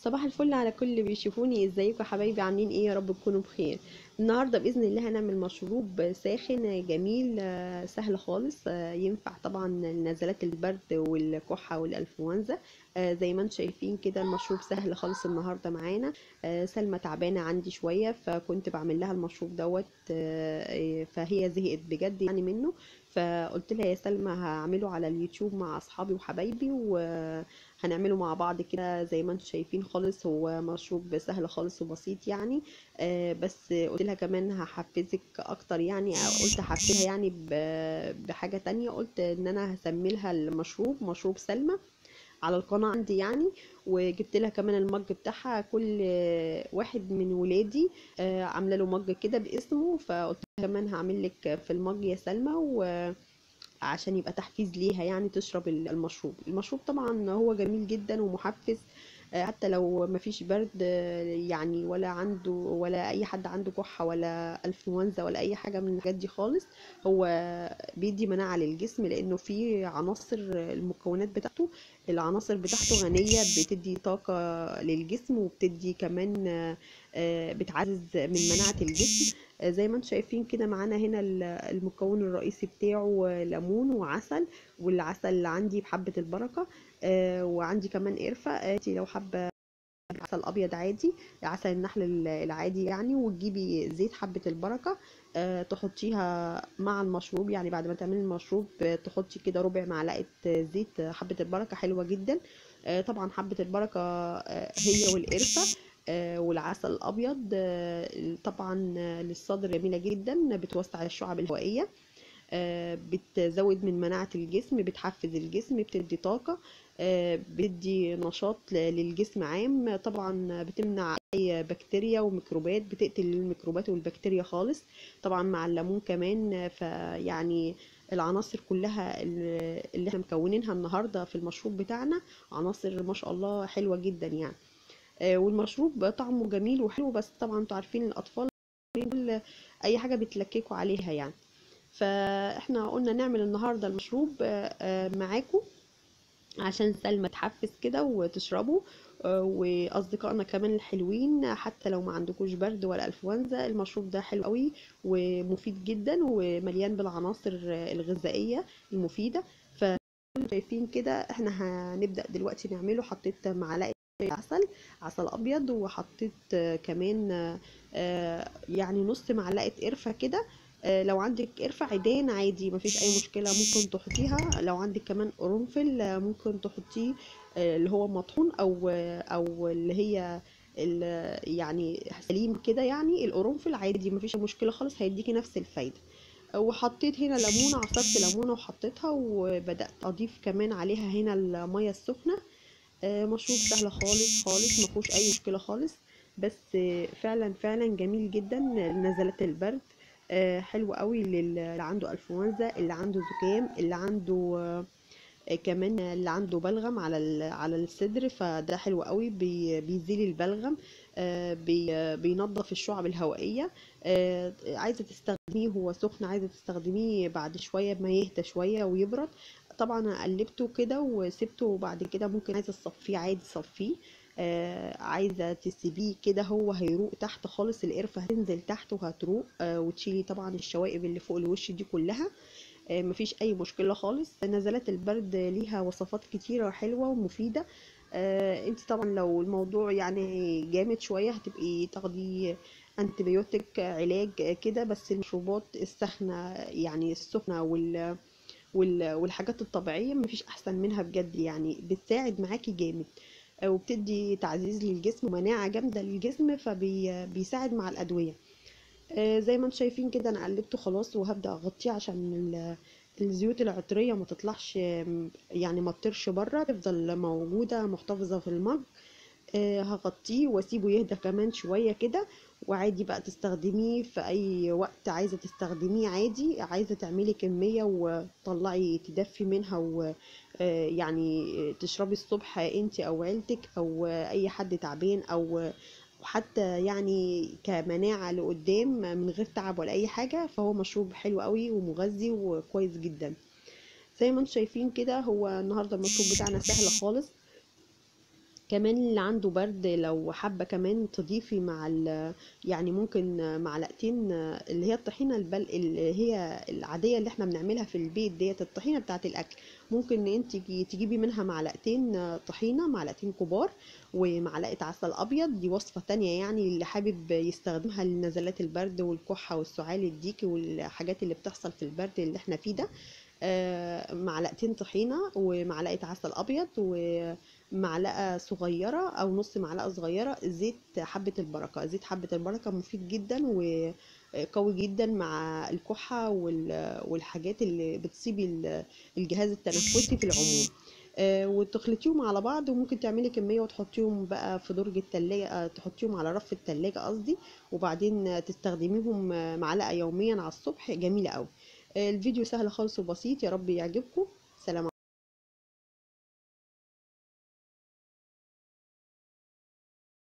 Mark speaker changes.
Speaker 1: صباح الفل على كل اللي بيشوفوني ازيكم يا حبايبي عاملين ايه يا رب تكونوا بخير النهارده باذن الله هنعمل مشروب ساخن جميل آه، سهل خالص آه، ينفع طبعا لنزلات البرد والكحه والانفلونزا آه، زي ما انتم شايفين كده المشروب سهل خالص النهارده معانا آه، سلمى تعبانه عندي شويه فكنت بعمل لها المشروب دوت آه، فهي زهقت بجد يعني منه فقلت لها يا سلمى هعمله على اليوتيوب مع اصحابي وحبايبي وهنعمله مع بعض كده زي ما انتم شايفين خالص هو مشروب سهل خالص وبسيط يعني آه، بس قلت لها كمان هحفزك اكتر يعني أو قلت احفزها يعني ب- بحاجة تانية قلت ان انا هسمي لها المشروب مشروب سلمى على القناة عندي يعني وجبت لها كمان المج بتاعها كل واحد من ولادي آه، عامله له مج كده باسمه فقلت لها كمان هعمل لك في المج يا سلمى وعشان يبقى تحفيز ليها يعني تشرب المشروب المشروب طبعا هو جميل جدا ومحفز آه، حتى لو مفيش برد آه، يعني ولا عنده ولا اي حد عنده كحة ولا انفلونزا ولا اي حاجة من الحاجات دي خالص هو بيدي مناعة للجسم لانه فيه عناصر المكونات بتاعته العناصر بتاعته غنية بتدي طاقة للجسم وبتدي كمان آه، آه، بتعزز من مناعة الجسم آه، زي ما انتم شايفين كده معانا هنا ال- المكون الرئيسي بتاعه آه، ليمون وعسل والعسل اللي عندي بحبة البركة آه، وعندي كمان قرفة آه، انتي لو حابة عسل ابيض عادي عسل النحل ال- العادي يعني وتجيبي زيت حبة البركة آه، تحطيها مع المشروب يعني بعد ما تعملي المشروب آه، تحطي كده ربع معلقة آه، زيت آه، حبة البركة حلوة جدا آه، طبعا حبة البركة آه، هي والقرفة آه، والعسل الابيض آه، طبعا آه، للصدر جميلة جدا بتوسع الشعب الهوائية آه، بتزود من مناعة الجسم بتحفز الجسم بتدي طاقة آه، بتدي نشاط ل- للجسم عام طبعا بتمنع أي بكتيريا وميكروبات بتقتل الميكروبات والبكتيريا خالص طبعا مع الليمون كمان آه، فيعني العناصر كلها اللي اللي احنا مكونينها النهاردة في المشروب بتاعنا عناصر ما شاء الله حلوة جدا يعني آه، والمشروب طعمه جميل وحلو بس طبعا انتوا عارفين الأطفال دول أي حاجة بيتلككوا عليها يعني فاحنا قلنا نعمل النهارده المشروب آه، آه، معاكم عشان سلمى تحفز كده وتشربه آه، واصدقائنا كمان الحلوين حتى لو ما عندكوش برد ولا انفلونزا المشروب ده حلو قوي ومفيد جدا ومليان بالعناصر آه، الغذائيه المفيده شايفين كده احنا هنبدأ دلوقتي نعمله حطيت معلقة عسل عسل ابيض وحطيت آه، كمان آه، آه، يعني نص معلقة قرفة كده آه، لو عندك قرفة عيدان عادي مفيش اي مشكلة ممكن تحطيها لو عندك كمان قرنفل آه، ممكن تحطيه آه، اللي هو مطحون او آه، او اللي هي ال- يعني سليم كده يعني القرنفل عادي مفيش مشكلة خالص هيديكي نفس الفايدة وحطيت هنا ليمونه عصرت ليمونه وحطيتها وبدات اضيف كمان عليها هنا الميه السخنه آه، مشروب سهل خالص خالص ما فيهوش اي مشكله خالص بس آه، فعلا فعلا جميل جدا لنزلات البرد آه، حلو قوي لل- اللي عنده انفلونزا اللي عنده زكام اللي عنده آه، آه، كمان اللي عنده بلغم على ال- على الصدر فده حلو قوي بي- بيزيل البلغم آه، بي- آه، بينظف الشعب الهوائية آه، عايزة تستخدميه هو سخن عايزة تستخدميه بعد شوية ما يهدى شوية ويبرد طبعا أنا قلبته كده وسبته وبعد كده ممكن عايزة تصفيه عادي صفيه آه، عايزة تسيبيه كده هو هيروق تحت خالص القرفة هتنزل تحت وهتروق آه، وتشيلي طبعا الشوائب اللي فوق الوش دي كلها آه، مفيش اي مشكله خالص نزلات البرد ليها وصفات كتيره وحلوه ومفيده آه، انت طبعا لو الموضوع يعني جامد شويه هتبقي تاخدي انتبيوتك علاج كده بس المشروبات السخنه يعني السخنه وال وال- والحاجات الطبيعيه مفيش احسن منها بجد يعني بتساعد معاكي جامد آه، وبتدي تعزيز للجسم ومناعه جامده للجسم فبيساعد مع الادويه آه، زي ما انتم شايفين كده انا قلبته خلاص وهبدأ اغطيه عشان ال- الزيوت العطرية ما تطلعش آم، يعني ما تطيرش بره تفضل موجودة محتفظة في المج آه، هغطيه واسيبه يهدى كمان شوية كده وعادي بقى تستخدميه في اي وقت عايزة تستخدميه عادي عايزة تعملي كمية وتطلعي تدفي منها ويعني تشربي الصبح انت او عيلتك او آه، اي حد تعبان او وحتى يعني كمناعة لقدام من غير تعب ولا أي حاجة فهو مشروب حلو قوي ومغذي وكويس جدا زي ما انتم شايفين كده هو النهاردة المشروب بتاعنا سهل خالص كمان اللي عنده برد لو حابة كمان تضيفي مع ال يعني ممكن معلقتين اللي هي الطحينة البل اللي هي العادية اللي احنا بنعملها في البيت ديت الطحينة بتاعة الأكل ممكن ان انت تجيبي منها معلقتين طحينة معلقتين كبار ومعلقة عسل أبيض دي وصفة تانية يعني اللي حابب يستخدمها لنزلات البرد والكحة والسعال الديكي والحاجات اللي بتحصل في البرد اللي احنا فيه ده آه، معلقتين طحينة ومعلقة عسل أبيض ومعلقة صغيرة أو نص معلقة صغيرة زيت حبة البركة زيت حبة البركة مفيد جدا وقوي جدا مع الكحة وال- والحاجات اللي بتصيب ال- الجهاز التنفسي في العموم آه، وتخلطيهم على بعض وممكن تعملي كمية وتحطيهم بقى في درج التلاجة آه، تحطيهم على رف التلاجة قصدي وبعدين تستخدميهم آه، معلقة يوميا على الصبح جميلة قوي آه، الفيديو سهل خالص وبسيط يا رب يعجبكم سلام